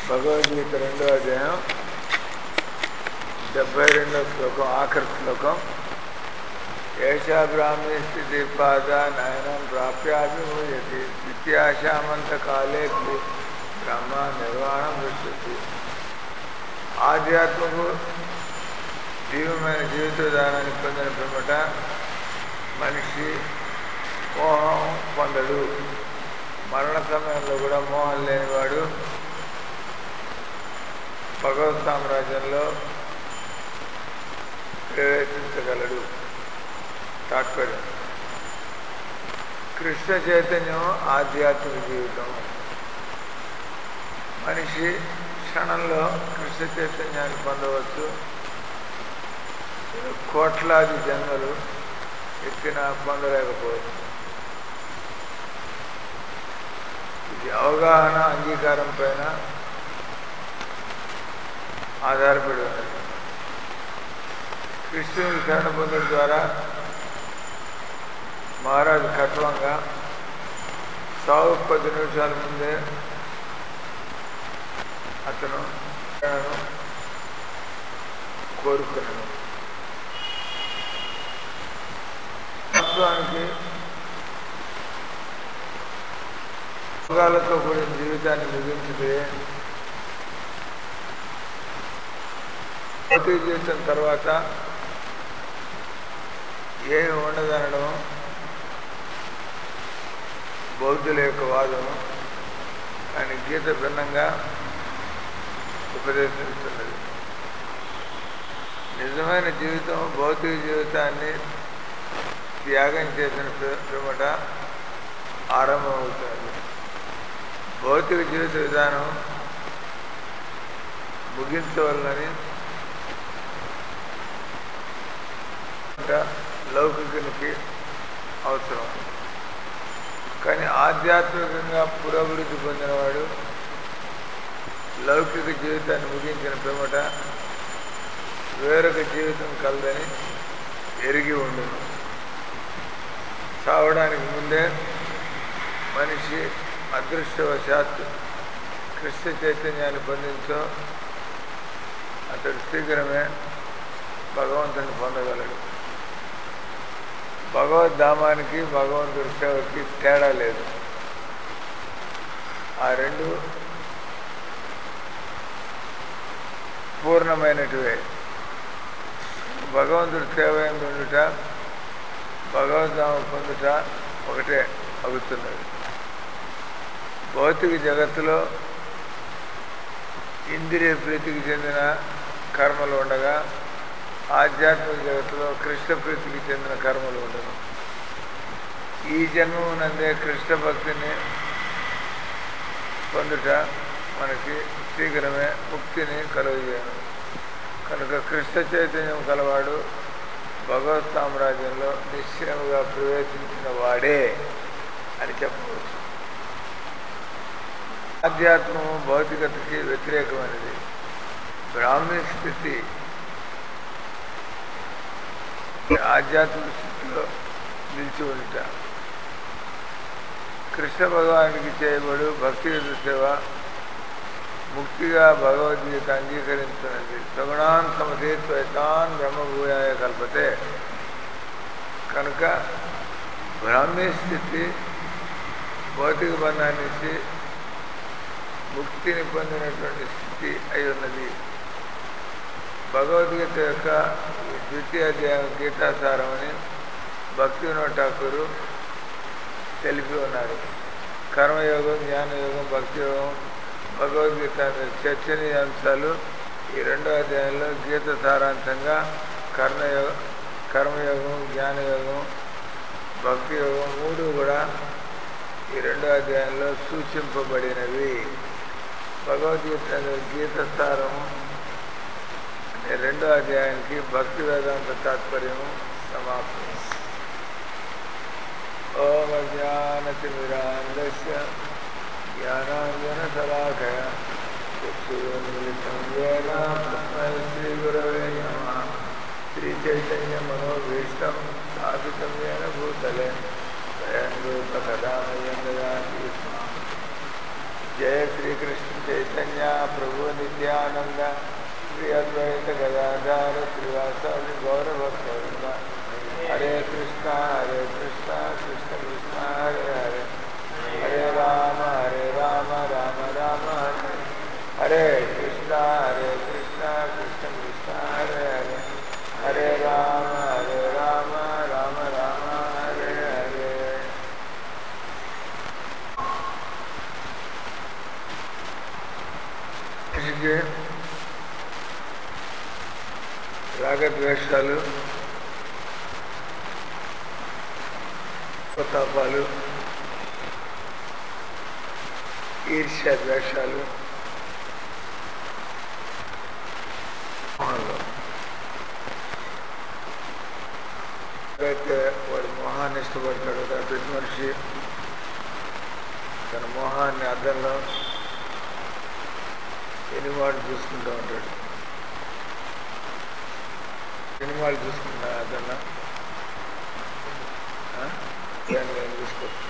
భగవద్గీత రెండో అధ్యాయం డెబ్బై రెండో శ్లోకం ఆఖరి శ్లోకం ఏషా బ్రాహ్మీ స్థితి పాద నయనం ప్రాప్యాభిమూయతి ద్వితీయాశామంత కాలే బ్రహ్మ నిర్వాణం దృష్టి ఆధ్యాత్మకు దివ్యమైన జీవిత విధానాన్ని పొందిన పిమ్మట మనిషి మోహం పొందడు మరణ సమయంలో కూడా మోహం లేనివాడు భగవత్ సామ్రాజ్యంలో ప్రవేశించగలడు తాత్పర్యం కృష్ణ చైతన్యం ఆధ్యాత్మిక జీవితం మనిషి క్షణంలో కృష్ణ చైతన్యాన్ని పొందవచ్చు కోట్లాది జన్మలు ఎత్తిన పొందలేకపోవచ్చు ఇది అవగాహన అంగీకారం పైన ఆధారపడి ఉన్నది కృష్ణుని శరణ పొందడం ద్వారా మహారాజు కట్వంగా సాగు పది నిమిషాల ముందే అతను కోరుకున్నాను వాస్తవానికి భోగాలతో కూడిన జీవితాన్ని ముగించితే భౌతిక జీవితం తర్వాత ఏమి ఉండదనడం బౌద్ధుల యొక్క వాదం కానీ గీత భిన్నంగా ఉపదేశిస్తున్నది నిజమైన జీవితం భౌతిక జీవితాన్ని త్యాగం చేసిన పిమ్మట ఆరంభమవుతుంది భౌతిక జీవిత విధానం ముగించవలనని లౌకికునికి అవసరం కానీ ఆధ్యాత్మికంగా పురోభివృద్ధి పొందినవాడు లౌకిక జీవితాన్ని ముగించిన పిమ్మట వేరొక జీవితం కలదని ఎరిగి ఉండును చావడానికి ముందే మనిషి అదృష్టవశాత్తు కృష్ణ చైతన్యాన్ని పొందించో అతడు శీఘ్రమే భగవంతుని పొందగలడు భగవద్ధామానికి భగవంతుడి సేవకి తేడా లేదు ఆ రెండు పూర్ణమైనటివే భగవంతుడి సేవ ఉండుట భగవద్ధామ పొందుట ఒకటే అవుతున్నది భౌతిక జగత్తులో ఇంద్రియ ప్రీతికి చెందిన కర్మలు ఉండగా ఆధ్యాత్మిక జగత్తులో కృష్ణ ప్రీతికి చెందిన కర్మలు ఉండను ఈ జన్మమునందే కృష్ణ భక్తిని పొందుట మనకి శీఘ్రమే ముక్తిని కలుగజేయను కనుక కృష్ణ చైతన్యం కలవాడు భగవత్ సామ్రాజ్యంలో నిశ్చయముగా ప్రవేశించిన వాడే అని చెప్పవచ్చు ఆధ్యాత్మము భౌతికతకి వ్యతిరేకమైనది బ్రాహ్మీ స్థితి ఆధ్యాత్మిక స్థితిలో నిలిచి ఉంట కృష్ణ భగవానికి చేయబడు భక్తియుత సేవ ముక్తిగా భగవద్గీత అంగీకరించినది సగుణాన్ సమతే త్వైతాన్ బ్రహ్మభూయాయ కల్పతే కనుక బ్రాహ్మీ స్థితి భౌతిక బంధాన్ని నుంచి ముక్తిని పొందినటువంటి స్థితి అయి ఉన్నది భగవద్గీత యొక్క ద్వితీయ అధ్యాయం గీతాసారం అని భక్తి ఠాకూరు తెలిపి ఉన్నారు కర్మయోగం జ్ఞానయోగం భక్తి యోగం భగవద్గీత చర్చనీయాంశాలు ఈ రెండో అధ్యాయంలో గీత సారాంశంగా కర్ణయోగ కర్మయోగం జ్ఞానయోగం భక్తి యోగం మూడు కూడా ఈ రెండో అధ్యాయంలో సూచింపబడినవి భగవద్గీత గీత సారం అనే రెండో అధ్యాయానికి భక్తి వేదాంత తాత్పర్యం సమాప్తం ఓం జ్ఞానతిమిరాంధ్య జ్ఞానాంజనశలాకయ చక్షురున్మిలితం ఏన తస్మై శ్రీగురవే నమ శ్రీచైతన్యమనోభీష్టం స్థాపితం ఏన భూతలే స్వయం రూప కథామయం దదాతి జయ శ్రీకృష్ణ చైతన్య ప్రభు నిత్యానంద శ్రీ అద్వైత గదాధార శ్రీవాసాది గౌరభక్త హరే కృష్ణ హరే కృష్ణ కృష్ణ కృష్ణ హరే హరే హరే రామ హరే రామ రామ రామ హరే హరే కృష్ణ హరే కృష్ణ కృష్ణ కృష్ణ హరే హరే హరే రామ హరే రామ రామ రామ హరే హరే మనిషికి రాగద్వేషాలు ప్రతాపాలు ఈర్ష్య ద్వేషాలు మొహంలో ఎవరైతే వాడు మొహాన్ని ఇష్టపడతాడో తన ప్రతి మనిషి తన మొహాన్ని అద్దంలో సినిమాలు చూసుకుంటూ ఉంటాడు సినిమాలు చూసుకున్నా అదన్నా నేను చూసుకొస్తున్నా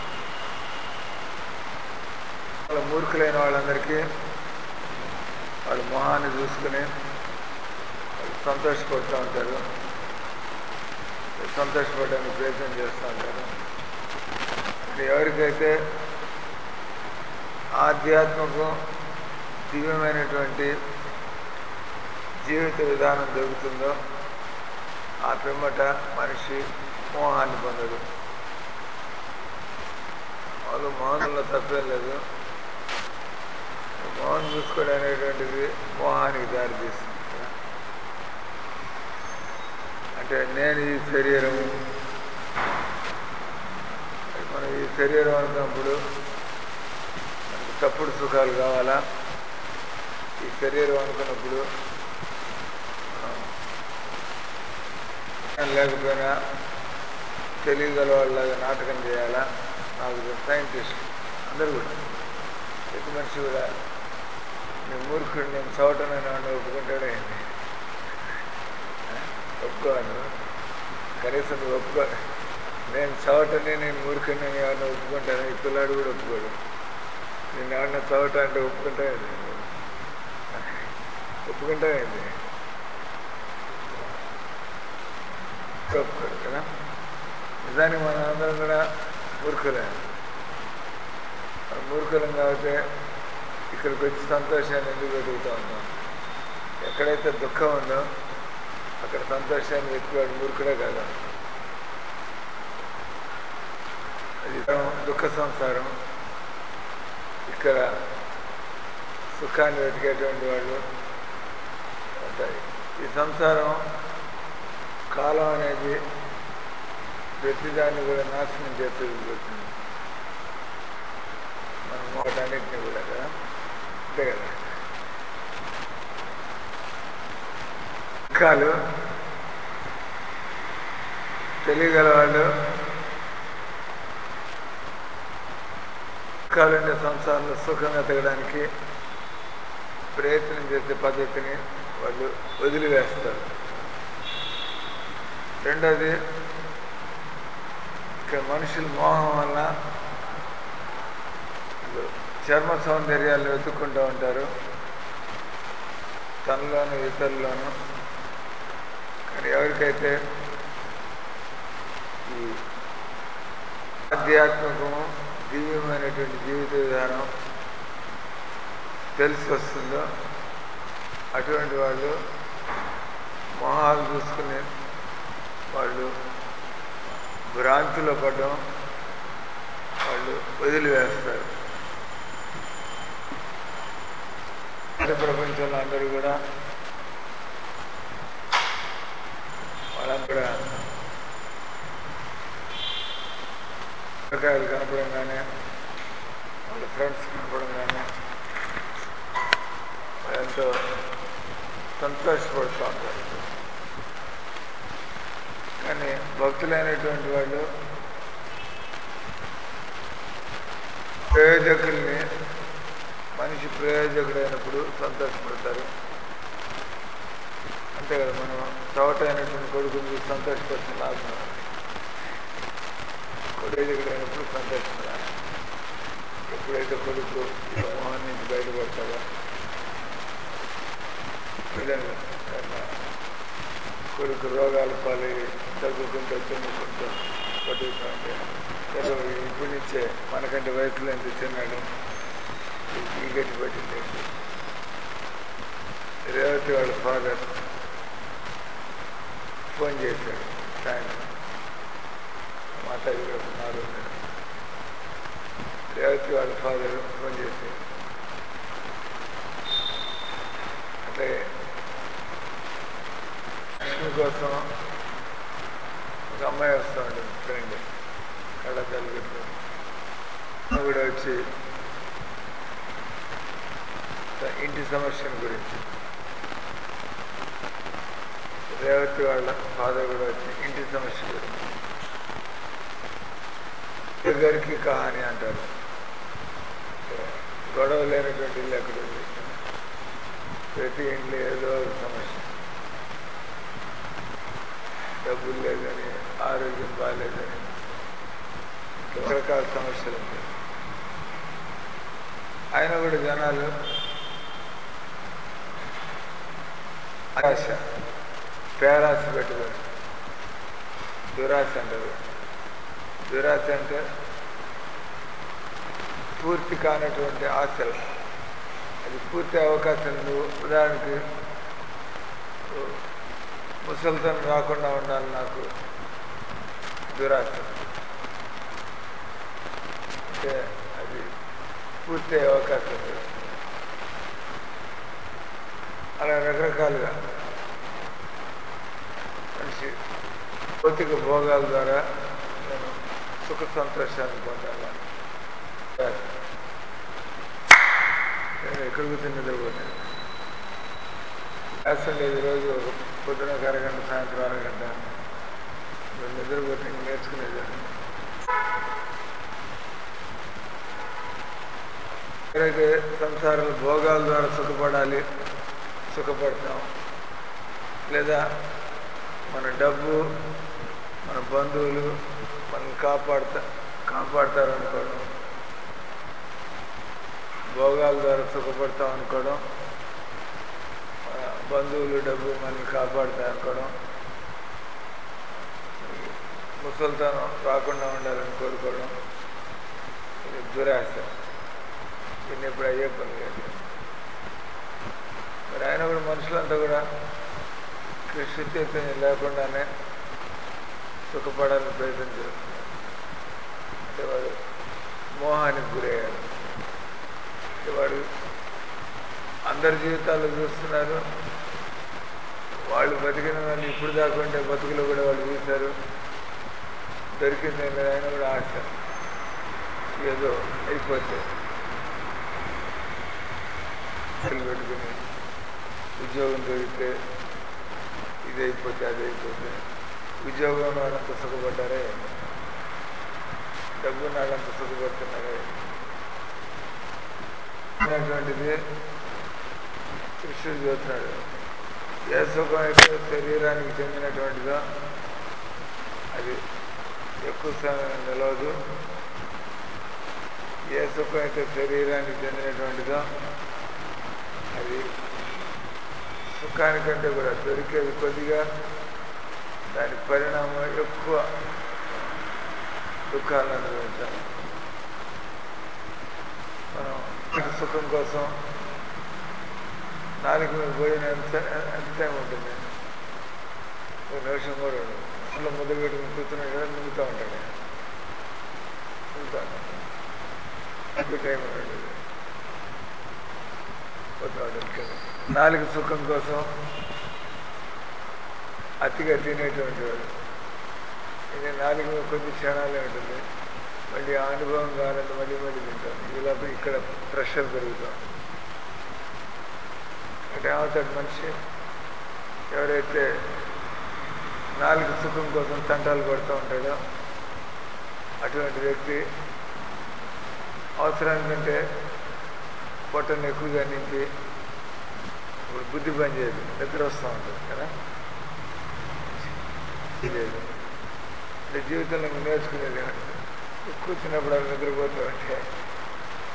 వాళ్ళ మూర్ఖులైన వాళ్ళందరికీ వాళ్ళ మొహాన్ని చూసుకుని వాళ్ళు సంతోషపడుతూ ఉంటారు సంతోషపడడానికి ప్రయత్నం చేస్తూ ఉంటారు కానీ ఎవరికైతే ఆధ్యాత్మికం దివ్యమైనటువంటి జీవిత విధానం దొరుకుతుందో ఆ పిమ్మట మనిషి మోహాన్ని పొందడు వాళ్ళు మౌనంలో తప్పేం లేదు మౌనం చూసుకోవడం అనేటువంటిది మోహానికి దారితీస్తుంది అంటే నేను ఈ శరీరము మనం ఈ శరీరం అనుకున్నప్పుడు మనకు తప్పుడు సుఖాలు కావాలా ఈ శరీరం అనుకున్నప్పుడు మనం లేకపోయినా తెలియగల వాళ్ళగా నాటకం చేయాలా నాకు సైంటిస్ట్ అందరూ కూడా ప్రతి మనిషి కూడా నేను మూర్ఖుడు నేను చోటనని వాడిని ఒప్పుకుంటాడే ఏంటి ఒప్పుకోను కనీసం నువ్వు ఒప్పుకో నేను చవటని నేను మూర్ఖుడిని ఎవరిని ఒప్పుకుంటాను ఈ పిల్లాడు కూడా ఒప్పుకోడు నేను ఎవరిన చవట అంటే ఒప్పుకుంటా ఒప్పుకుంటావేంటి ఒప్పుకోడు కదా నిజానికి మన అందరం కూడా మూర్ఖులే మనం మూర్ఖులం కాబట్టి ఇక్కడికి వచ్చి సంతోషాన్ని ఎందుకు వెతుకుతూ ఉంటాం ఎక్కడైతే దుఃఖం ఉందో అక్కడ సంతోషాన్ని వెతికాడు మూర్ఖుడే కాదు అది దుఃఖ సంసారం ఇక్కడ సుఖాన్ని వెతికేటువంటి వాళ్ళు ఉంటాయి ఈ సంసారం కాలం అనేది ప్రతిదాన్ని కూడా నాశనం చేస్తూ వదిలిపెడుతుంది మనం వాటన్నిటిని కూడా కదా అంతే కదా దుఃఖాలు తెలియగల వాళ్ళు దుఃఖాలుండే సంసారంలో సుఖం ఎతకడానికి ప్రయత్నం చేసే పద్ధతిని వాళ్ళు వదిలివేస్తారు రెండోది ఇక్కడ మనుషుల మోహం వల్ల చర్మ సౌందర్యాలు వెతుక్కుంటూ ఉంటారు తనలోను ఇతరుల్లోనూ కానీ ఎవరికైతే ఈ ఆధ్యాత్మికము దివ్యమైనటువంటి జీవిత విధానం తెలిసి వస్తుందో అటువంటి వాళ్ళు మొహాలు చూసుకుని వాళ్ళు భ్రాంతిలో పడడం వాళ్ళు వదిలివేస్తారు ప్రపంచంలో అందరూ కూడా వాళ్ళంతా పిల్లకాయలు కనపడంగానే వాళ్ళ ఫ్రెండ్స్ కనపడంగానే ఎంతో సంతోషపడుతూ ఉంటారు కానీ భక్తులైనటువంటి వాళ్ళు ప్రయోజకుల్ని మనిషి ప్రయోజకుడైనప్పుడు సంతోషపడతారు అంతే కదా మనం చవట అయినటువంటి కొడుకుని చూసి సంతోషపడితే లాభం లేదు. ప్రయోజకుడైనప్పుడు సంతోషపడాలి ఎప్పుడైతే కొడుకు ఈ మోహన్ నుంచి బయటపడతాడో పిల్లలు కన్నా కొడుకు రోగాల పాలు తగ్గుకుంటూ చెందుకుంటూ బతుకుతూ ఉంటే సరే ఇప్పటి నుంచే మనకంటే వయసులో ఎంత చిన్నాడు ఈ గట్టి పట్టింది రేవతి వాళ్ళ ఫాదర్ ఫోన్ చేశాడు సాయంత్రం మాతాజీ గారు ఉన్నారు రేవతి వాళ్ళ ఫాదర్ ఫోన్ చేసి అంటే లక్ష్మి కోసం ఒక అమ్మాయి వస్తూ ఉంటుంది ఫ్రెండ్ కళ్ళద్దాలు పెట్టుకొని ఆమె కూడా వచ్చి త- ఇంటి సమస్యల గురించి రేవతి వాళ్ళ ఫాదర్ కూడా వచ్చి ఇంటి సమస్య గురించి గారికి కహాని అంటారు గొడవ లేనటువంటి ఇల్లు ఎక్కడ ఉంది ప్రతి ఇంట్లో ఏదో ఒక సమస్య డబ్బులు లేదని ఆరోగ్యం బాగాలేదని ఇంకా రకరకాల సమస్యలు ఉంటాయి ఆయన కూడా జనాలు ఆశ పేరాశ పెట్టుకొని దురాశ అంటారు దురాశ అంటే పూర్తి కానటువంటి ఆశలు అది పూర్తి అవకాశం నువ్వు ఉదాహరణకి ఓ ముసలితనం రాకుండా ఉండాలి నాకు దురాశ అంటే అది పూర్తి అయ్యే అవకాశం లేదు అలా రకరకాలుగా మనిషి భౌతిక భోగాల ద్వారా నేను సుఖ సంతోషాన్ని పొందాలని దురాశ. నేను ఎక్కడ కూర్చొని నిద్రపోతాను క్లాస్ ఉండేది రోజు ఒక పొద్దున ఒక అరగంట సాయంత్రం అరగంట నేను నిద్రపోతే ఇంక నేర్చుకునేదాన్ని ఎవరైతే సంసారంలో భోగాల ద్వారా సుఖపడాలి సుఖపడతాం లేదా మన డబ్బు మన బంధువులు మనల్ని కాపాడుతా కాపాడతారు అనుకోవడం భోగాల ద్వారా సుఖపడతాం అనుకోవడం మన బంధువులు డబ్బు మనల్ని కాపాడుతాయి అనుకోవడం ముసలితనం రాకుండా ఉండాలని కోరుకోవడం ఇది దురాశ దీన్ని ఇప్పుడు అయ్యే పని లేదు మరి ఆయన కూడా మనుషులంతా కూడా కృష్ణ చైతన్యం లేకుండానే సుఖపడాలని ప్రయత్నం చేస్తున్నారు అంటే వాడు మోహానికి గురయ్యారు అంటే వాడు అందరి జీవితాలు చూస్తున్నారు వాళ్ళు బతికిన వాళ్ళు ఇప్పుడు దాకుంటే బతుకులు కూడా వాళ్ళు చూశారు దొరికింది ఏం లేదు ఆయన కూడా ఆశ ఏదో అయిపోతే పిల్లలు పెట్టుకుని ఉద్యోగం దొరికితే ఇది అయిపోతే అది అయిపోతే ఉద్యోగం వాళ్ళంతా సుఖపడ్డారే డబ్బు వాళ్ళంతా సుఖపడుతున్నారే అనేటువంటిది కృష్ణుడు చెబుతున్నాడు ఏ సుఖం అయితే శరీరానికి చెందినటువంటిదో అది ఎక్కువ సమయం నిలవదు ఏ సుఖం అయితే శరీరానికి చెందినటువంటిదో అది సుఖానికంటే కూడా దొరికేది కొద్దిగా దాని పరిణామం ఎక్కువ దుఃఖాలను అనుభవించాలి మనం సుఖం కోసం నాలుగు మీద భోజనం ఎంత ఎంత టైం ఉంటుంది ఒక నిమిషం కూడా ఉండదు అసలు ముద్ద పెట్టుకుని కూర్చున్నాడు కదా మింగుతూ ఉంటాడు ఆయన. మింగుతూ ఉంటాడు ఎక్కువ టైం ఉండదు పోతూ ఉంటుంది కింద నాలుగు సుఖం కోసం అతిగా తినేటువంటి వాడు ఇది నాలుగు మీద కొద్ది క్షణాలే ఉంటుంది మళ్ళీ ఆ అనుభవం కావాలంటే మళ్ళీ మళ్ళీ తింటాను ఈ లోపల ఇక్కడ ప్రెషర్ పెరుగుతూ ఉంటుంది అంటే ఏమవుతాడు మనిషి ఎవరైతే నాలుగు సుఖం కోసం తంటాలు పడుతూ ఉంటాడో అటువంటి వ్యక్తి అవసరానికంటే పొట్టను ఎక్కువగా నింపి ఇప్పుడు బుద్ధి పని చేయదు నిద్ర వస్తూ ఉంటుంది కదా లేదు అంటే జీవితంలో ఇంకా నేర్చుకునేది ఏమంటే కూర్చున్నప్పుడు అలా నిద్రపోతూ ఉంటే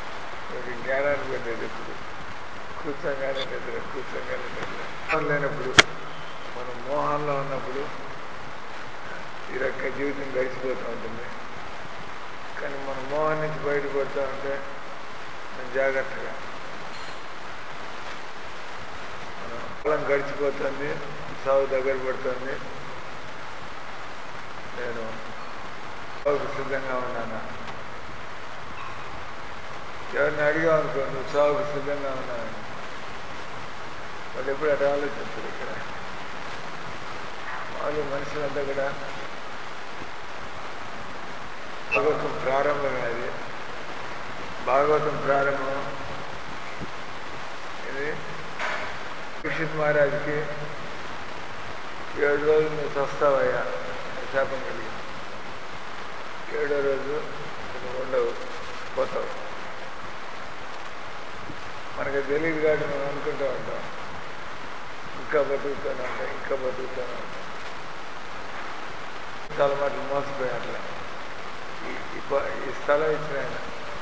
మనకి జ్ఞానాన్ని పొందేది ఎప్పుడు కూర్చోగానే నిద్ర కూర్చోగానే నిద్ర మోహం లేనప్పుడు మనం మోహంలో ఉన్నప్పుడు ఈ రకంగా జీవితం గడిచిపోతూ ఉంటుంది కానీ మనం మోహం నుంచి బయటపడుతూ ఉంటే మనం జాగ్రత్తగా మనం కాలం గడిచిపోతుంది సాగు దగ్గర పడుతుంది నేను సాగుకు సిద్ధంగా ఉన్నాను ఎవరిని అడిగావు అనుకో నువ్వు సాగుకు సిద్ధంగా ఉన్నావని వాళ్ళు ఎప్పుడు అటు ఆలోచిస్తారు ఇక్కడ వాళ్ళు మనుషులంతా కూడా భాగవతం ప్రారంభమే అది భాగవతం ప్రారంభం ఇది పరీక్షిత్ మహారాజుకి ఏడు రోజులు నువ్వు చస్తావయ్యా అని శాపం కలిగింది ఏడో రోజు నువ్వు ఉండవు పోతావు మనకి తెలియదు కాబట్టి మనం అనుకుంటూ ఉంటాం ఇంకా బతుకుతూనే ఉంటాం ఇంకా బతుకుతూనే ఉంటాం చాలా మాటలు మోసపోయి అట్లా ఈ- ఈ ప- ఈ స్థలం ఇచ్చిన ఆయన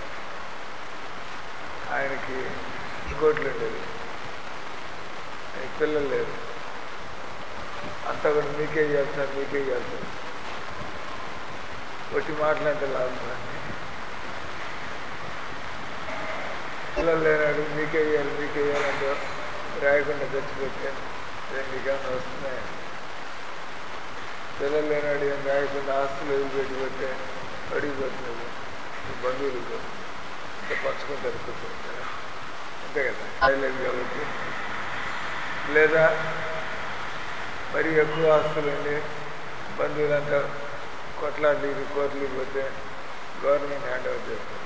ఆయనకి కోట్లు ఉండేది ఆయనకి పిల్లలు లేరు అంతా కూడా మీకే ఇవ్వాలి సార్ మీకే ఇవ్వాలి సార్ వచ్చి మాట్లాడితే లాభం కానీ పిల్లలు లేనాడు మీకే ఇవ్వాలి మీకే ఇవ్వాలంటే రాయకుండా చచ్చిపోతే రేపు మీకేమైనా వస్తున్నాయి పిల్లలు లేనాడు ఏం రాయకుండా ఆస్తులు వదిలిపెట్టిపోతే అడిగిపోతున్నారు ఈ బంధువులు పోతుంది అంత పంచుకుంటారు కూర్చుంటారు అంతే కదా రాయలేదు కాబట్టి లేదా మరి ఎక్కువ ఆస్తులు ఉండి బంధువులంతా కొట్లాడి కోర్టులు పోతే గవర్నమెంట్ హ్యాండ్ ఓవర్ చేస్తారు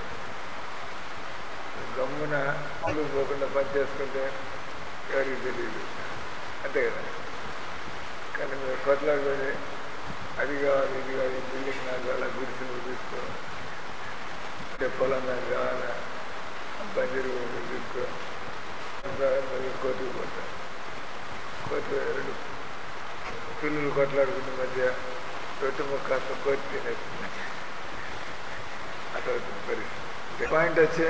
గమ్మున అల్లు పోకుండా పని చేసుకుంటే ఎవరికి తెలియదు అంతే కదా కానీ మీరు కొట్లాడుకొని అది కావాలి ఇది కావాలి ఈ బిల్డింగ్ నాకు కావాలా గుడిసెలు తీసుకో అంటే పొలం నాకు కావాలా బంజరు భూమి తీసుకో మరి కోర్టుకు పోతారు కోర్టు రెండు పిల్లలు కొట్లాడుకునే మధ్య రొట్టె ముక్క కాస్త కోర్టు తినేస్తుంది అట్లా అవుతుంది పరిస్థితి పాయింట్ వచ్చి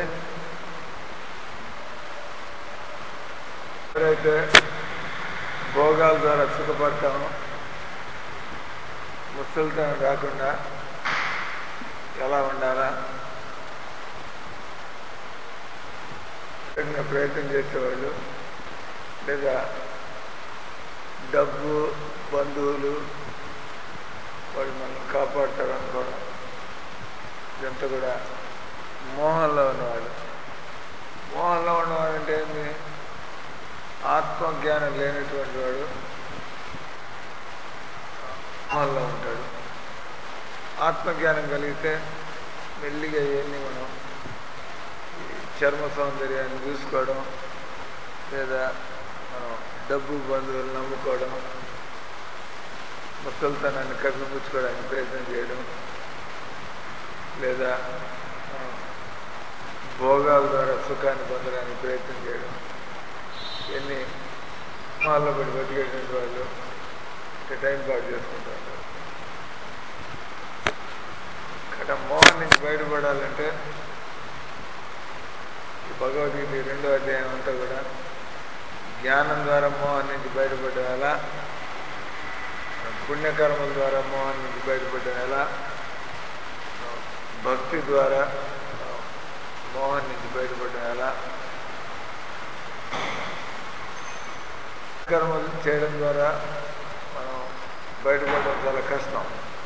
ఎవరైతే భోగాల ద్వారా సుఖపడతామో ముసలితనం రాకుండా ఎలా ఉండాలా తగిన ప్రయత్నం చేసేవాళ్ళు లేదా డబ్బు బంధువులు వాళ్ళు మనల్ని కాపాడుతారు అనుకోవడం ఇదంతా కూడా మోహంలో ఉన్నవాడు మోహంలో ఉన్నవాడు అంటే ఏంది ఆత్మజ్ఞానం లేనటువంటి వాడు మోహంలో ఉంటాడు ఆత్మజ్ఞానం కలిగితే మెల్లిగా ఇవన్నీ మనం ఈ చర్మ సౌందర్యాన్ని చూసుకోవడం లేదా మనం డబ్బు బంధువులు నమ్ముకోవడం ముసలితనాన్ని కప్పిపుచ్చుకోవడానికి ప్రయత్నం చేయడం లేదా మనం భోగాల ద్వారా సుఖాన్ని పొందడానికి ప్రయత్నం చేయడం ఇవన్నీ వాళ్ళలో పడి బతికేటువంటి వాళ్ళు ఇట్లా టైం పాస్ చేసుకుంటూ ఉంటారు ఇక్కడ మోహన్ నుంచి బయటపడాలంటే ఈ భగవద్గీత ఈ రెండో అధ్యాయం అంతా కూడా జ్ఞానం ద్వారా మోహన్ నుంచి బయటపడడం ఎలా పుణ్యకర్మల ద్వారా మోహన్ నుంచి బయటపడడం ఎలా భక్తి ద్వారా మోహన్ నుంచి బయటపడడం ఎలా కర్మలు చేయడం ద్వారా మనం బయటపడడం చాలా కష్టం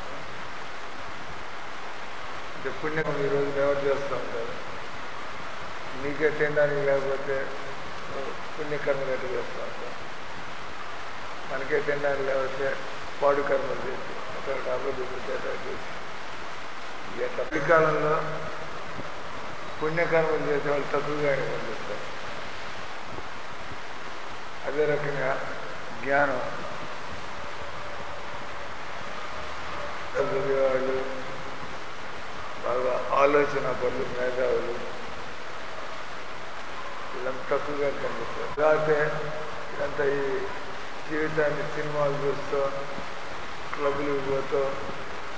అంటే పుణ్యం ఈ రోజు ఎవరు చేస్తూ ఉంటారు నీకే తినడానికి లేకపోతే నువ్వు పుణ్యకర్మలు ఎట్లా చేస్తూ ఉంటావు మనకే తినడానికి లేకపోతే పాడు కర్మలు చేసి అక్కడ అబద్ధులు చేత చేసి ఎంత ఈ కాలంలో పుణ్యకర్మలు చేసే వాళ్ళు తక్కువగానే కనిపిస్తారు అదే రకంగా జ్ఞానం చదివేవాళ్ళు బాగా ఆలోచన పనులు మేధావులు వీళ్ళంతా తక్కువగా కనిపిస్తారు కాకపోతే ఇదంతా ఈ జీవితాన్ని సినిమాలు చూస్తూ క్లబ్లకు పోతూ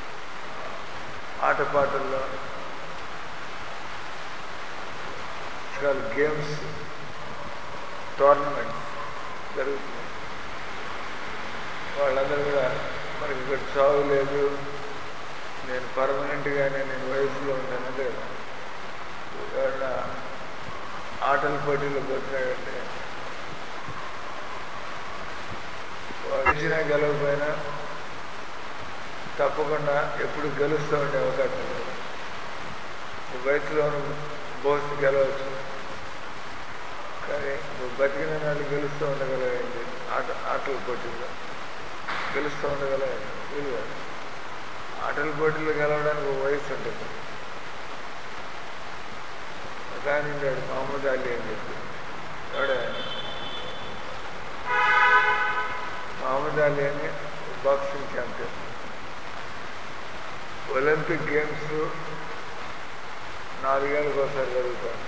ఆటపాటల్లో రకరకాల గేమ్స్ టోర్నమెంట్స్ జరుగుతున్నాయి వాళ్ళందరూ కూడా మనకి ఇక్కడ చావు లేదు నేను పర్మనెంట్గానే నేను వయసులో ఉంటానంటే ఎవరైనా ఆటల పోటీలో పోతున్నాడంటే వాడు ఇచ్చినా గెలవకపోయినా తప్పకుండా ఎప్పుడు గెలుస్తూ ఉండే అవకాశం ఉంది నువ్వు వయసులో బహుశా గెలవచ్చు కానీ నువ్వు బతికిన నాళ్ళు గెలుస్తూ ఉండగలవేంటి ఆట ఆటల పోటీల్లో గెలుస్తూ ఉండగలవేంటి వీలు ఆటల పోటీల్లో గెలవడానికి ఒక వయసు ఉంటుంది ఒక ఆయన ఉన్నాడు మహమ్మద్ అలీ అని చెప్పి ఎవడే ఆయన మహమ్మద్ అలీ అని బాక్సింగ్ ఛాంపియన్ ఒలింపిక్ గేమ్స్ నాలుగేళ్ళకి ఒకసారి జరుగుతుంది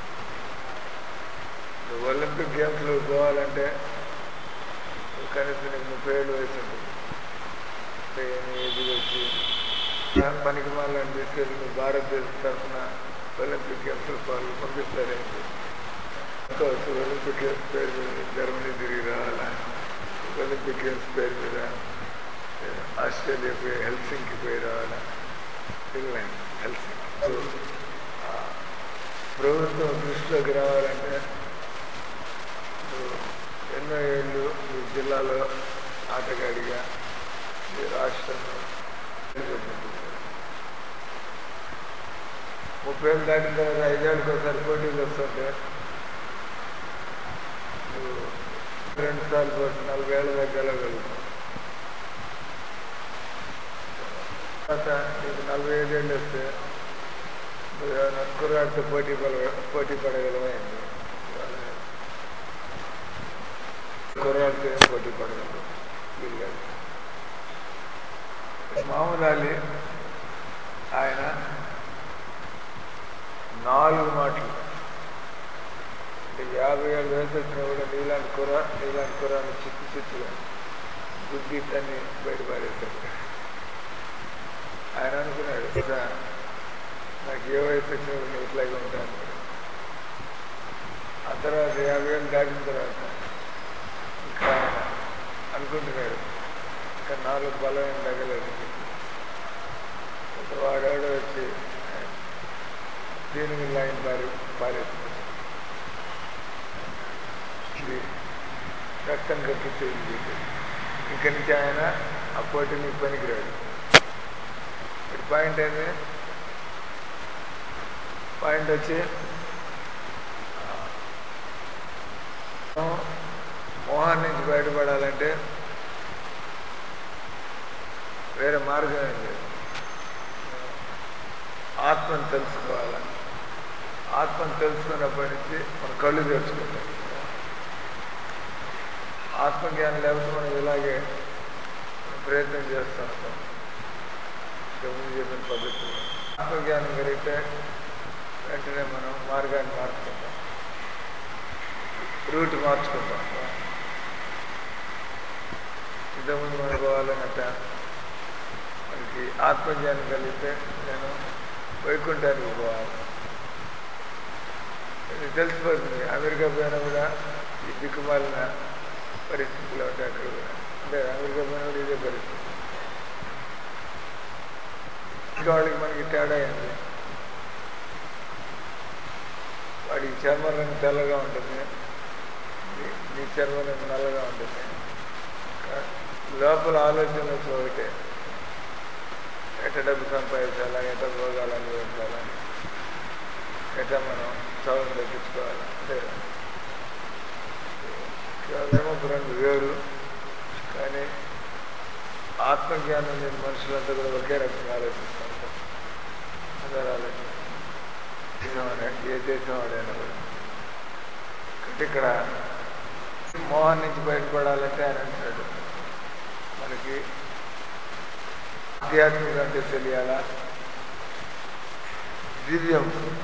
నువ్వు ఒలింపిక్ గేమ్స్లో పోవాలంటే నువ్వు కనీసం నీకు ముప్పై ఏళ్ళు వయసు ఉంటుంది ముప్పై ఏది వచ్చి పనికి మాలని తీసుకెళ్ళి నువ్వు భారతదేశం తరఫున ఒలింపిక్ గేమ్స్లో పాలు పంపిస్తారేంటి అనుకోవచ్చు ఒలింపిక్ గేమ్స్ పేరు మీద జర్మనీ తిరిగి రావాలా ఒలింపిక్ గేమ్స్ పేరు మీద ఆస్ట్రేలియా పోయి హెల్సింకి పోయి రావాలా ఫిన్లాండ్ హెల్సింకి ప్రభుత్వం దృష్టిలోకి రావాలంటే నువ్వు ఎన్నో ఏళ్ళు మీ జిల్లాలో ఆటగాడిగా మీ రాష్ట్రంలో ముప్పై ఏళ్ళు దాటిన తర్వాత ఐదేళ్ళకి ఒకసారి పోటీలు వస్తుంటే నువ్వు రెండు సార్లు పోటీ నలభై ఏళ్ళ దాకా గెలవగలుగుతావు తర్వాత నీకు నలభై ఐదేళ్ళు వస్తే నువ్వు ఏమైనా కుర్రాడితో పోటీ పడ పోటీ పడగలవా ఏంటి కుర్రాడితో ఏం పోటీ పడగలవు వీళ్ళు మహమ్మద్ అలీ ఆయన నాలుగు మాటలు అంటే యాభై ఏడు వయసు వచ్చినా కూడా నీలాంటి కూర నీలాంటి కూర అని చిత్తు చిత్తుగా గుడ్డి తన్ని బయటపడేశాడు ఆయన అనుకున్నాడు సార్ నాకు ఏ వయసు వచ్చినా కూడా నేను ఇట్లాగే ఉంటాను ఆ తర్వాత యాభై ఏళ్ళు దాటిన తర్వాత ఇంకా ఆయన అనుకుంటున్నాడు ఇంకా నాలుగు బలం ఏం తగ్గలేదు వాడెవడో వచ్చి దీని మీద ఆయన పారి పారేస్తున్నాడు ఇది రక్తం కట్టి చేయింది ఇక్కడి నుంచి ఆయన ఆ పోటీకి పనికిరాడు ఇప్పుడు పాయింట్ ఏంది పాయింట్ వచ్చి మోహన్ నుంచి బయటపడాలంటే వేరే మార్గం ఏం లేదు ఆత్మను తెలుసుకోవాలి ఆత్మను తెలుసుకున్నప్పటి నుంచి మన కళ్ళు తెరుచుకుంటాం ఆత్మజ్ఞానం లేకపోతే మనం ఇలాగే ప్రయత్నం చేస్తూ ఉంటాం ముందు చెప్పిన పద్ధతిలో ఆత్మజ్ఞానం కలిగితే వెంటనే మనం మార్గాన్ని మార్చుకుంటాం రూట్ మార్చుకుంటాం ఇంతకుముందు మనం పోవాలన్నట్ట మనకి ఆత్మజ్ఞానం కలిగితే నేను వైకుంఠానికి పోవాలి ఇది తెలిసిపోతుంది అమెరికా పోయినా కూడా ఈ దిక్కుమాలిన పరిస్థితులు ఉంటాయి అక్కడ కూడా అంటే అమెరికా పోయినా కూడా ఇదే పరిస్థితి ఇంకా వాళ్ళకి మనకి తేడా ఏంటి వాడికి చర్మ రంగు తెల్లగా ఉంటుంది నీ చర్మ రంగు నల్లగా ఉంటుంది లోపల ఆలోచన వచ్చి ఒకటే ఎట్ట డబ్బు సంపాదించాలా ఎట్ట భోగాలు అనుభవించాలా ఎట్లా మనం చదువును తగ్గించుకోవాలా అంటే కేవలం రంగు వేరు కానీ ఆత్మజ్ఞానం లేని మనుషులంతా కూడా ఒకే రకంగా ఆలోచిస్తూ ఉంటారు అందరూ ఆలోచిస్తారు దేశం అనే ఏ దేశం వాడైనా కూడా కాబట్టి ఇక్కడ మోహన్ నుంచి బయటపడాలంటే ఆయన అంటాడు మనకి ఆధ్యాత్మిక అంటే తెలియాలా దివ్యం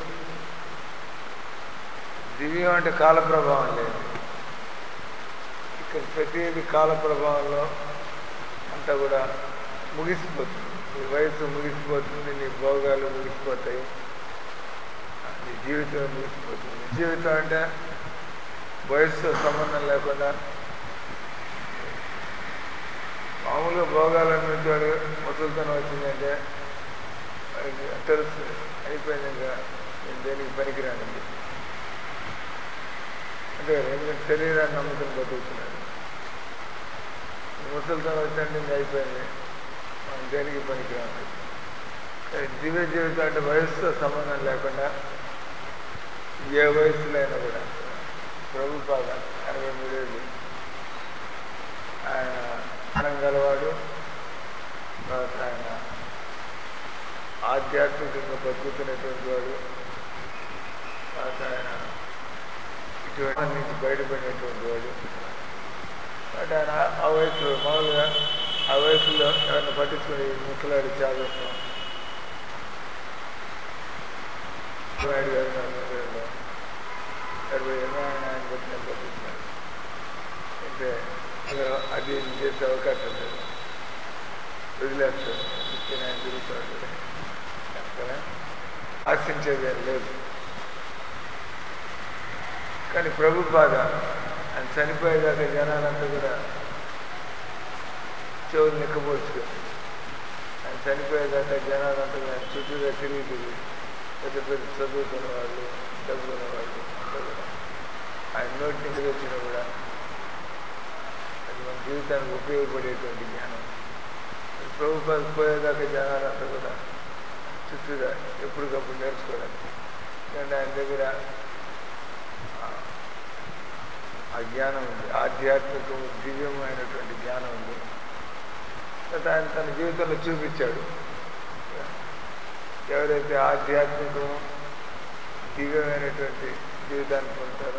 దివ్యం అంటే కాల ప్రభావం లేదు ఇక్కడ ప్రతిదీ కాల ప్రభావంలో అంతా కూడా ముగిసిపోతుంది నీ వయసు ముగిసిపోతుంది నీ భోగాలు ముగిసిపోతాయి ఈ జీవితం ముగిసిపోతుంది జీవితం అంటే వయస్సు సంబంధం లేకుండా మామూలుగా భోగాలను వాడు ముసలితనం వచ్చిందంటే వాడికి తెలుస్తుంది అయిపోయింది ఇంకా నేను దేనికి పనికిరాని చెప్పి అంటే ఎందుకంటే శరీరాన్ని నమ్ముకుని బతుకుతున్నాడు ముసలితనం వచ్చిందంటే ఇంకా అయిపోయింది మనం దేనికి పనికిరాని కానీ దివ్య జీవితం అంటే వయసుతో సంబంధం లేకుండా ఏ వయసులో అయినా కూడా ప్రభుపాద ఎనభై మూడేళ్ళు ఆయన జ్ఞానం గలవాడు తర్వాత ఆయన ఆధ్యాత్మికంగా బతుకుతున్నటువంటి వాడు తర్వాత ఆయన ఇటువంటి నుంచి బయటపడినటువంటి వాడు బట్ ఆయన ఆ వయసులో మామూలుగా ఆ వయసులో ఎవరిని పట్టించుకుని ముసలాడి చాదస్తం నాయుడు గారు నా మందిరంలో ఇరవై ఏళ్ళు ఆయన ఆయన బట్టి నేను బతుకుతున్నాను అంటే అందులో అది ఇది చేసే అవకాశం లేదు వదిలేస్తారు ఇచ్చిన ఆయన తిరుగుతాడు కదా ఆశించేది ఏం లేదు కానీ ప్రభు బాధ ఆయన చనిపోయేదాకా జనాలంతా కూడా చెవులు నిక్కబోచుకొని ఆయన చనిపోయేదాకా జనాలంతా కూడా ఆయన చుట్టూగా తిరిగి తిరిగి పెద్ద పెద్ద చదువుకున్న వాళ్ళు డబ్బున్న వాళ్ళు అంతా కూడా ఆయన నోటి నుంచి వచ్చినా కూడా అది మన జీవితానికి ఉపయోగపడేటువంటి జ్ఞానం ప్రభుత్వాలు పోయేదాకా జనాలంతా కూడా చుట్టూగా ఎప్పటికప్పుడు నేర్చుకోవడానికి ఎందుకంటే ఆయన దగ్గర ఆ- ఆ జ్ఞానం ఉంది ఆధ్యాత్మికం దివ్యమైనటువంటి జ్ఞానం ఉంది తర్వాత ఆయన తన జీవితంలో చూపించాడు ఎవరైతే ఆధ్యాత్మికం దివ్యమైనటువంటి జీవితాన్ని పొందుతారో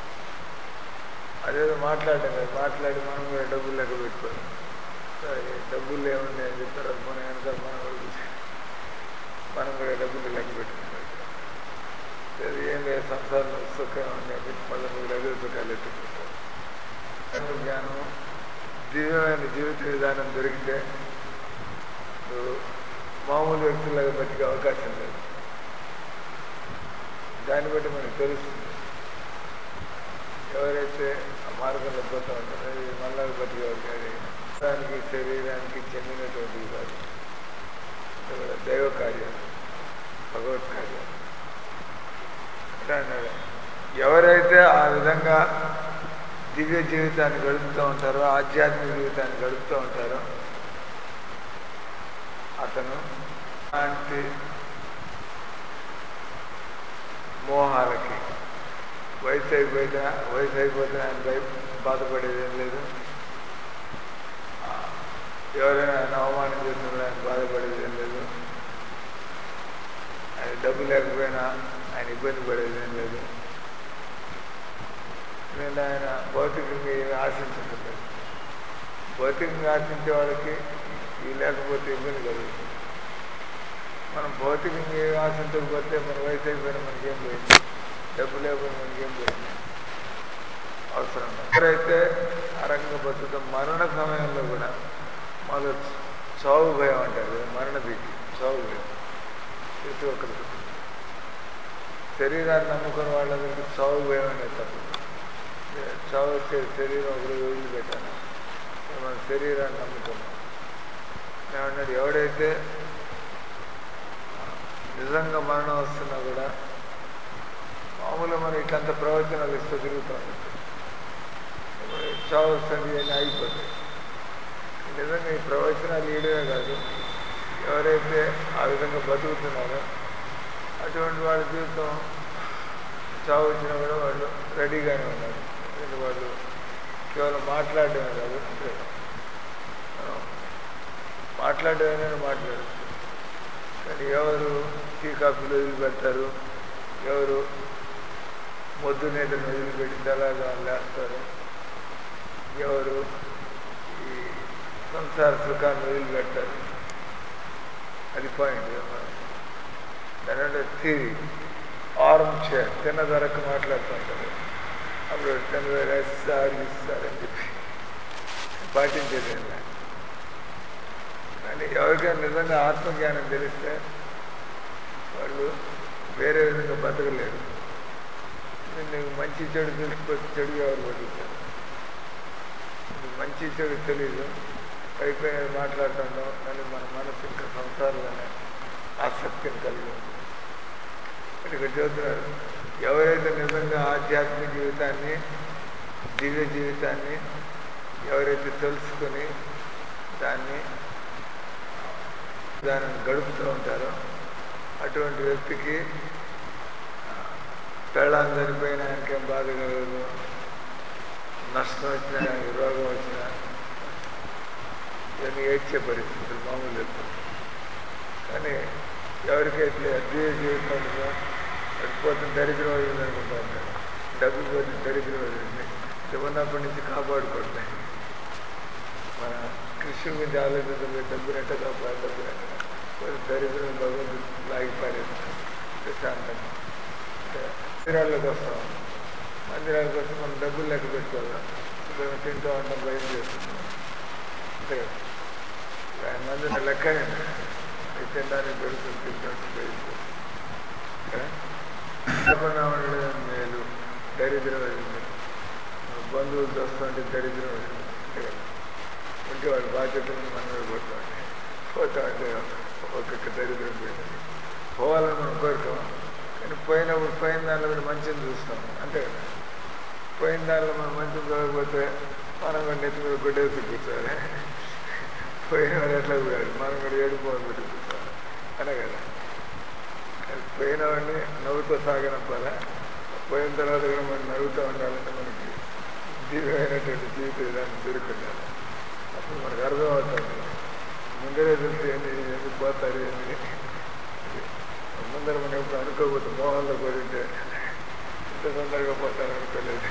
అదేదో మాట్లాడడం కాదు మాట్లాడి మనం కూడా డబ్బులు లెక్క పెట్టుకోవాలి సరే డబ్బులు ఏముంది అని చెప్తారు మన వెనకాల మనం కూడా కూర్చొని మనం కూడా డబ్బులు లెక్క పెట్టుకుంటాం సరే ఏం లేదు సంసారంలో సుఖం ఉంది అని చెప్పి మళ్ళీ మీరు అదే సుఖాలు ఎత్తుకుంటారు జ్ఞానం దివ్యమైన జీవిత విధానం దొరికితే నువ్వు మామూలు వ్యక్తులాగా బతికే అవకాశం లేదు దాన్ని బట్టి మనకు తెలుస్తుంది ఎవరైతే ఆ మార్గంలో పోతూ ఉంటారో ఇది మళ్ళీ బతికేవారు కాదు దానికి శరీరానికి చెందినటువంటిది కాదు ఇది కూడా దైవ కార్యాలు భగవత్ కార్యాలు అంటే అన్నాడు ఎవరైతే ఆ విధంగా దివ్య జీవితాన్ని గడుపుతూ ఉంటారో ఆధ్యాత్మిక జీవితాన్ని గడుపుతూ ఉంటారో అతను అలాంటి మోహాలకి వయసు అయిపోయినా వయసు అయిపోతే ఆయన భయ బాధపడేది ఏం లేదు ఆ, ఎవరైనా ఆయన అవమానం చేసినప్పుడు ఆయన బాధపడేది ఏం లేదు ఆయన డబ్బు లేకపోయినా ఆయన ఇబ్బంది పడేది ఏం లేదు ఎందుకంటే ఆయన భౌతికంగా ఏమి ఆశించట్లేదు భౌతికంగా ఆశించే వాళ్ళకి ఇవి లేకపోతే ఇబ్బంది కలుగుతుంది మనం భౌతికంగా ఏమి ఆశించకపోతే మన వయసు అయిపోయినా మనకేం పోయింది డబ్బు లేకపోతే మనకేం పోయింది అవసరం లేదు. ఎవరైతే ఆ రకంగా బతుకుతాం మరణ సమయంలో కూడా మాలో చావు భయం అంటారు కదా, మరణ భీతి చావు భయం ప్రతి ఒక్కరికి ఉంటుంది. శరీరాన్ని నమ్ముకున్న వాళ్ళందరికీ చావు భయం అనేది తప్పదు చావు వచ్చే శరీరం ఒకరోజు వదిలిపెట్టాను మన శరీరాన్ని నమ్ముకున్నాం ఏమన్నాడు ఎవడైతే నిజంగా మరణం వస్తున్నా కూడా మామూలుగా మనం ఇట్లంత ప్రవచనాలు ఇస్తూ తిరుగుతూ ఉంటాం ఇప్పుడు చావు వస్తుంది అని ఆగిపోతాయి నిజంగా ఈ ప్రవచనాలు ఇయడమే కాదు ఎవరైతే ఆ విధంగా బతుకుతున్నారో అటువంటి వాళ్ళ జీవితం చావు వచ్చినా కూడా వాళ్ళు రెడీగానే ఉన్నారు ఎందుకంటే వాళ్ళు కేవలం మాట్లాడడమే కాదు అంటే మనం మాట్లాడేమైనా మాట్లాడచ్చు కానీ ఎవరు టీ కాఫీలు వదిలిపెడతారు ఎవరు మొద్దు నీటను వదిలిపెట్టి తెల్లారుజామున లేస్తారు ఎవరు ఈ సంసార సుఖాన్ని వదిలిపెడతారు అది పాయింట్ మనం దాని థీరీ ఆర్మ్ చైర్ తిన్న ధరకు మాట్లాడుతుంటారు అప్పుడు తిన్న ధర ఇస్తారు ఇస్తారని చెప్పి పాటించేది ఏం లేదు. కానీ ఎవరికైనా నిజంగా ఆత్మజ్ఞానం తెలిస్తే వాళ్ళు వేరే విధంగా బతకలేరు నీకు మంచి చెడు తెలిసిపోతే చెడు ఎవరు బతుకుతారు నీకు మంచి చెడు తెలియదు పై పైన మాట్లాడుతుంటాం కానీ మన మనసు ఇంకా సంసారంలోనే ఆసక్తిని కలిగి ఉంది ఇక్కడ చెబుతున్నారు ఎవరైతే నిజంగా ఆధ్యాత్మిక జీవితాన్ని దివ్య జీవితాన్ని ఎవరైతే తెలుసుకొని దాన్ని దానిని గడుపుతూ ఉంటారో అటువంటి వ్యక్తికి పెళ్ళాం చనిపోయినా ఆయనకేం బాధ కలగదు నష్టం వచ్చినా ఆయనకి రోగం వచ్చినా ఇవన్నీ ఏడ్చే పరిస్థితులు మామూలు చెప్తారు కానీ ఎవరికైతే అద్వైత జీవితం ఉంటుందో పడిపోతుంది దరిద్రం అయింది అనుకుంటా ఉంటారు డబ్బు పోతే దరిద్రం అయింది ఉన్నప్పటి నుంచి కాపాడుకుంటాయి మన కృష్ణుడి గురించి ఆలోచించే డబ్బునట్ట కాపాడు డబ్బునట్ట పోతే దరిద్రం భగవంతుడు లాగి పారేస్తాం ప్రశాంతంగా అంటే మందిరాల్లోకి వస్తాం మందిరాలకు వస్తే మనం డబ్బులు లెక్క పెట్టుకోవాలా శుభ్రంగా తింటూ ఉంటాం భయం చేస్తున్నాం అంతే కదా ఆయన మందిరం లెక్కనే తినడానికి పెడుతుంది తింటాం భయం లేకుండా ఉండడం మేలు దరిద్రం అయింది బంధువులు చూస్తుంటే దరిద్రం అయింది అంతే కదా ఉంటే వాడి బాధ్యతలను మన మీద పోతా ఉంటాయి పోతా ఉంటే ఒక్కొక్క దరిద్రం పోయింది పోవాలని మనం కోరుకోం కానీ పోయినప్పుడు పోయిన దానిలో కూడా మంచిని చూస్తాం అంతే కదా పోయిన దానిలో మనం మంచిని చూడకపోతే మనం కూడా నెత్తి మీద గుడ్డేసి కూర్చోవాలి పోయిన వాడు ఎట్లా పోయాడు మనం కూడా ఏడుకోవాలి పెట్టి కూర్చోవాలి అనే కదా పోయిన వాడిని నవ్వుతో సాగనంపాలా పోయిన తర్వాత కూడా మనం నవ్వుతూ ఉండాలంటే మనకి దివ్యమైనటువంటి జీవిత విధానం దొరుకుండాలి అప్పుడు మనకు అర్థమవుతుంది ముందరే తెలిసి ఏంటి ఎందుకు పోతారు ఏంటి ముందర మనం ఎప్పుడు అనుకోకపోతే మోహంలో కోరింటే ఇంత తొందరగా పోతారు అనుకోలేదు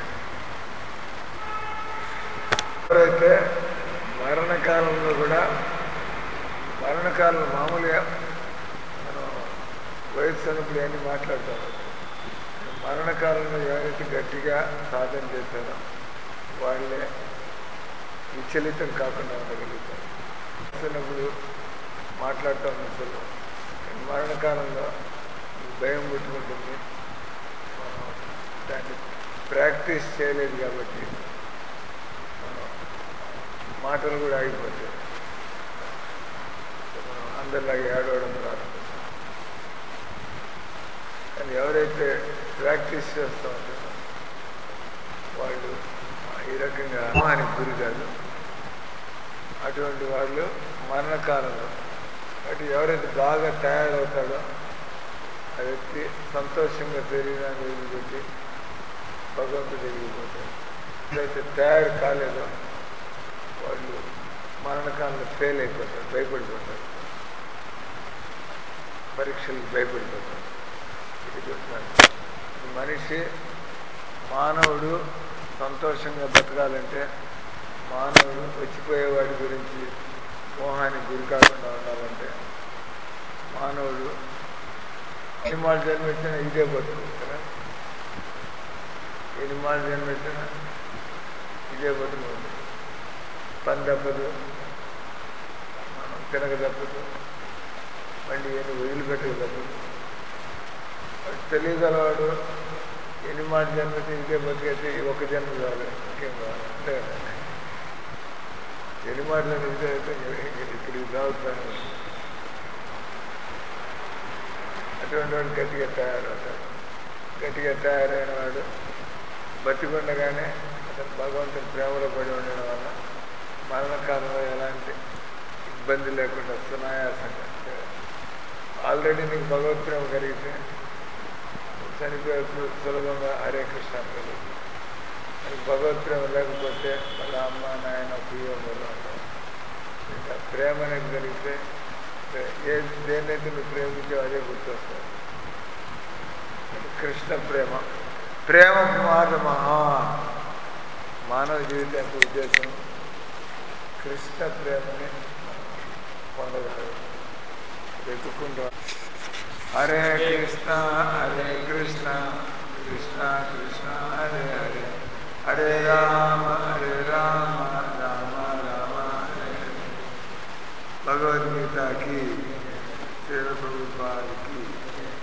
ఎవరైతే మరణకాలంలో కూడా మరణకాలం మామూలుగా మనం వయస్సు అన్నప్పుడు అన్నీ మాట్లాడతాం మరణకాలంలో ఎవరైతే గట్టిగా సాధన చేశారో వాళ్ళే విచలితం కాకుండా ఉండగలుగుతారు వస్తున్నప్పుడు మాట్లాడుతూ ఉన్నప్పుడు మరణకాలంలో భయం పుట్టుకుంటుంది మనం దాన్ని ప్రాక్టీస్ చేయలేదు కాబట్టి మనం మాటలు కూడా ఆగిపోతాయి మనం అందరిలాగా ఏడవడం ప్రారంభిస్తాం కానీ ఎవరైతే ప్రాక్టీస్ చేస్తూ ఉంటారో వాళ్ళు ఈ రకంగా మోహానికి గురి కాదు అటువంటి వాళ్ళు మరణకాలంలో అటు ఎవరైతే బాగా తయారవుతాడో ఆ వ్యక్తి సంతోషంగా శరీరాన్ని వదిలిపెట్టి భగవంతుడు ఎగిరిపోతాడు ఎవరైతే తయారు కాలేదో వాళ్ళు మరణకాలంలో ఫెయిల్ అయిపోతారు భయపడిపోతారు పరీక్షలకు భయపడిపోతారు ఇది చెప్తున్నాను మనిషి మానవుడు సంతోషంగా బతకాలంటే మానవుడు వచ్చిపోయేవాడి గురించి మోహానికి గురి కాకుండా ఉండాలంటే మానవుడు ఎనిమాలు జన్మించిన ఇదే బతుకు కదా ఎనిమాలు జన్మించిన ఇదే బతుకు ఉంది పని తప్పదు మనం తినక తప్పదు మళ్ళీ ఎన్ని వదిలిపెట్టక తప్పదు వాడు తెలియగలవాడు ఎన్ని మాట జన్మితే ఇదే బతికైతే ఈ ఒక జన్మ చాలు ఇంకేం కావాలి అంతే కదా ఎన్ని మాటలు ఇదే అయితే ఇక్కడ ఇది తాగుతాను అటువంటి వాడు గట్టిగా తయారవుతాడు గట్టిగా తయారైన వాడు బతికుండగానే అతను భగవంతుని ప్రేమలో పడి ఉండడం వల్ల మరణకాలంలో ఎలాంటి ఇబ్బంది లేకుండా సునాయాసంగా ఆల్రెడీ నీకు భగవత్ ప్రేమ కలిగితే చనిపోయేప్పుడు సులభంగా హరే కృష్ణ కలుగుతుంది మనకి భగవత్ ప్రేమ లేకపోతే వాళ్ళ అమ్మ నాయన కుయ్యోళ్ళు అంటారు ఇంకా ప్రేమ అనేది కలిగితే ఏ దేన్నైతే నువ్వు ప్రేమించావు అదే గుర్తొస్తుంది కృష్ణ ప్రేమ ప్రేమ మార్గమా మానవ జీవితానికి ఉద్దేశం కృష్ణ ప్రేమని పొందగలరు వెతుక్కుంటూ హరే కృష్ణ హరే కృష్ణ కృష్ణ కృష్ణ హరే హరే హరే రామ